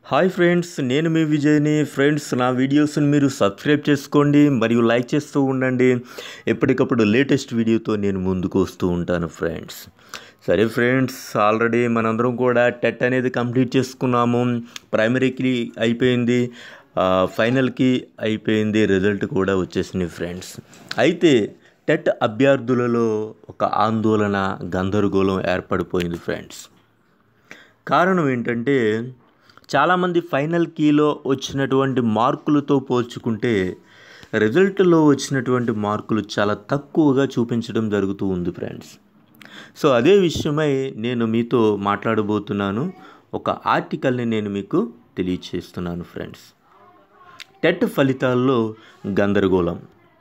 hi friends నేను మీ విజయ్ని friends నా వీడియోస్ని మీరు సబ్స్క్రైబ్ చేసుకోండి మరియు లైక్ చేస్తూ ఉండండి ఎప్పటికప్పుడు లేటెస్ట్ వీడియోతో నేను ముందుకు వస్తూ ఉంటాను ఫ్రెండ్స్ సరే ఫ్రెండ్స్ ఆల్రెడీ మనందరం కూడా టెట్ అనేది కంప్లీట్ చేసుకున్నాము ప్రైమరీకి అయిపోయింది ఆ, ఫైనల్కి అయిపోయింది రిజల్ట్ కూడా వచ్చేసింది ఫ్రెండ్స్ అయితే టెట్ అభ్యర్థులలో ఒక ఆందోళన గందరగోళం ఏర్పడిపోయింది ఫ్రెండ్స్ కారణం ఏంటంటే చాలామంది ఫైనల్ కీలో వచ్చినటువంటి మార్కులతో పోల్చుకుంటే రిజల్ట్లో వచ్చినటువంటి మార్కులు చాలా తక్కువగా చూపించడం జరుగుతూ ఉంది ఫ్రెండ్స్ సో అదే విషయమై నేను మీతో మాట్లాడబోతున్నాను ఒక ఆర్టికల్ని నేను మీకు తెలియచేస్తున్నాను ఫ్రెండ్స్ టెట్ ఫలితాల్లో గందరగోళం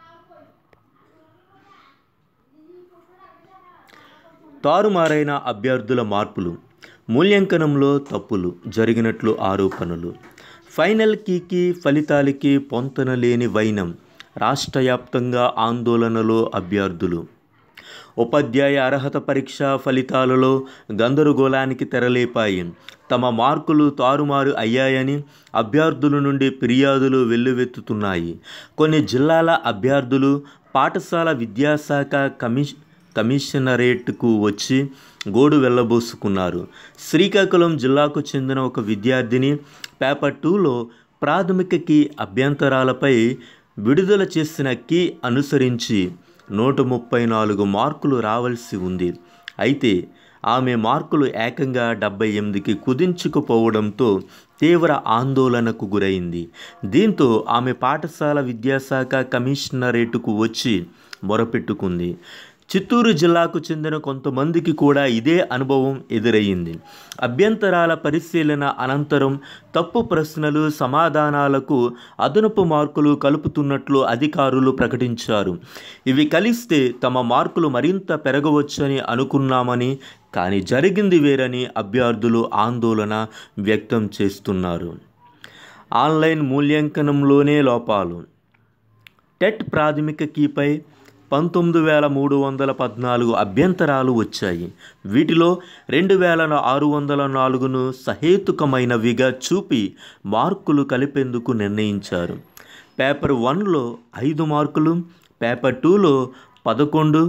తారుమారైన అభ్యర్థుల మార్పులు మూల్యాంకనంలో తప్పులు జరిగినట్లు ఆరోపణలు ఫైనల్ కీకి ఫలితాలకి పొంతనలేని వైనం రాష్ట్ర వ్యాప్తంగా ఆందోళనలో అభ్యర్థులు ఉపాధ్యాయ అర్హత పరీక్ష ఫలితాలలో గందరగోళానికి తెరలేపాయి తమ మార్కులు తారుమారు అయ్యాయని అభ్యర్థుల నుండి ఫిర్యాదులు వెల్లువెత్తుతున్నాయి కొన్ని జిల్లాల అభ్యర్థులు పాఠశాల విద్యాశాఖ కమిష్ కమిషనరేట్కు వచ్చి గోడు వెళ్ళబోసుకున్నారు శ్రీకాకుళం జిల్లాకు చెందిన ఒక విద్యార్థిని పేపర్ టూలో ప్రాథమిక కీ అభ్యంతరాలపై విడుదల చేసిన కీ అనుసరించి నూట ముప్పై నాలుగు మార్కులు రావాల్సి ఉంది అయితే ఆమె మార్కులు ఏకంగా డెబ్బై ఎనిమిదికి కుదించుకుపోవడంతో తీవ్ర ఆందోళనకు గురైంది దీంతో ఆమె పాఠశాల విద్యాశాఖ కమిషనరేటుకు వచ్చి మొరపెట్టుకుంది చిత్తూరు జిల్లాకు చెందిన కొంతమందికి కూడా ఇదే అనుభవం ఎదురయ్యింది అభ్యంతరాల పరిశీలన అనంతరం తప్పు ప్రశ్నలు సమాధానాలకు అదనపు మార్కులు కలుపుతున్నట్లు అధికారులు ప్రకటించారు ఇవి కలిస్తే తమ మార్కులు మరింత పెరగవచ్చని అనుకున్నామని కానీ జరిగింది వేరని అభ్యర్థులు ఆందోళన వ్యక్తం చేస్తున్నారు ఆన్లైన్ మూల్యాంకనంలోనే లోపాలు టెట్ ప్రాథమిక కీపై పంతొమ్మిది వేల మూడు వందల పద్నాలుగు అభ్యంతరాలు వచ్చాయి వీటిలో రెండు వేల ఆరు వందల నాలుగును సహేతుకమైనవిగా చూపి మార్కులు కలిపేందుకు నిర్ణయించారు పేపర్ వన్లో ఐదు మార్కులు పేపర్ టూలో పదకొండు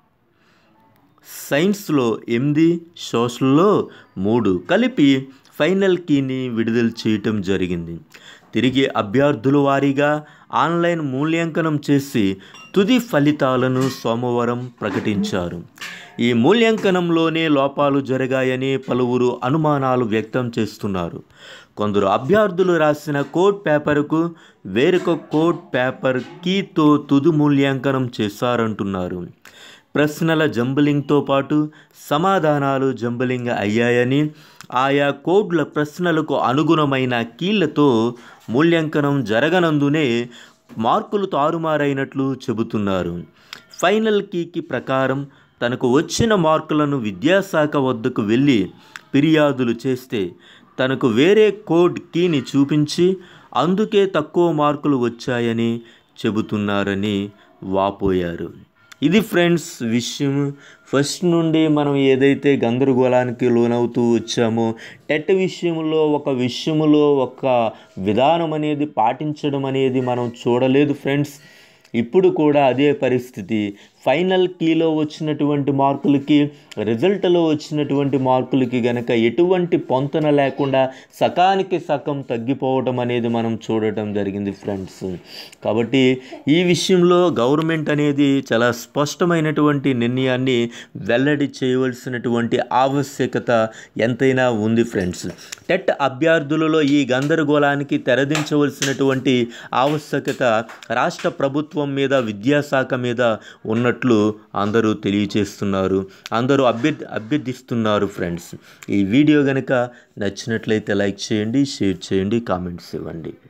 సైన్స్లో ఎనిమిది సోషల్లో మూడు కలిపి ఫైనల్ కీని విడుదల చేయటం జరిగింది తిరిగి అభ్యర్థుల వారీగా ఆన్లైన్ మూల్యాంకనం చేసి తుది ఫలితాలను సోమవారం ప్రకటించారు ఈ మూల్యాంకనంలోనే లోపాలు జరిగాయని పలువురు అనుమానాలు వ్యక్తం చేస్తున్నారు కొందరు అభ్యర్థులు రాసిన కోడ్ పేపర్కు వేరొక కోడ్ పేపర్ కీతో తుది మూల్యాంకనం చేశారంటున్నారు ప్రశ్నల జంబలింగ్తో పాటు సమాధానాలు జంబలింగ్ అయ్యాయని ఆయా కోడ్ల ప్రశ్నలకు అనుగుణమైన కీళ్లతో మూల్యాంకనం జరగనందునే మార్కులు తారుమారైనట్లు చెబుతున్నారు ఫైనల్ కీకి ప్రకారం తనకు వచ్చిన మార్కులను విద్యాశాఖ వద్దకు వెళ్ళి ఫిర్యాదులు చేస్తే తనకు వేరే కోడ్ కీని చూపించి అందుకే తక్కువ మార్కులు వచ్చాయని చెబుతున్నారని వాపోయారు ఇది ఫ్రెండ్స్ విషయం ఫస్ట్ నుండి మనం ఏదైతే గందరగోళానికి లోనవుతూ వచ్చామో టెట్ విషయంలో ఒక విషయంలో ఒక విధానం అనేది పాటించడం అనేది మనం చూడలేదు ఫ్రెండ్స్ ఇప్పుడు కూడా అదే పరిస్థితి ఫైనల్ కీలో వచ్చినటువంటి మార్కులకి రిజల్ట్లో వచ్చినటువంటి మార్కులకి గనక ఎటువంటి పొంతన లేకుండా సకానికి సగం తగ్గిపోవడం అనేది మనం చూడటం జరిగింది ఫ్రెండ్స్ కాబట్టి ఈ విషయంలో గవర్నమెంట్ అనేది చాలా స్పష్టమైనటువంటి నిర్ణయాన్ని వెల్లడి చేయవలసినటువంటి ఆవశ్యకత ఎంతైనా ఉంది ఫ్రెండ్స్ టెట్ అభ్యర్థులలో ఈ గందరగోళానికి తెరదించవలసినటువంటి ఆవశ్యకత రాష్ట్ర ప్రభుత్వం మీద విద్యాశాఖ మీద ఉన్నట్లు అందరూ తెలియచేస్తున్నారు అందరూ అభ్యర్థి అభ్యర్థిస్తున్నారు ఫ్రెండ్స్ ఈ వీడియో కనుక నచ్చినట్లయితే లైక్ చేయండి షేర్ చేయండి కామెంట్స్ ఇవ్వండి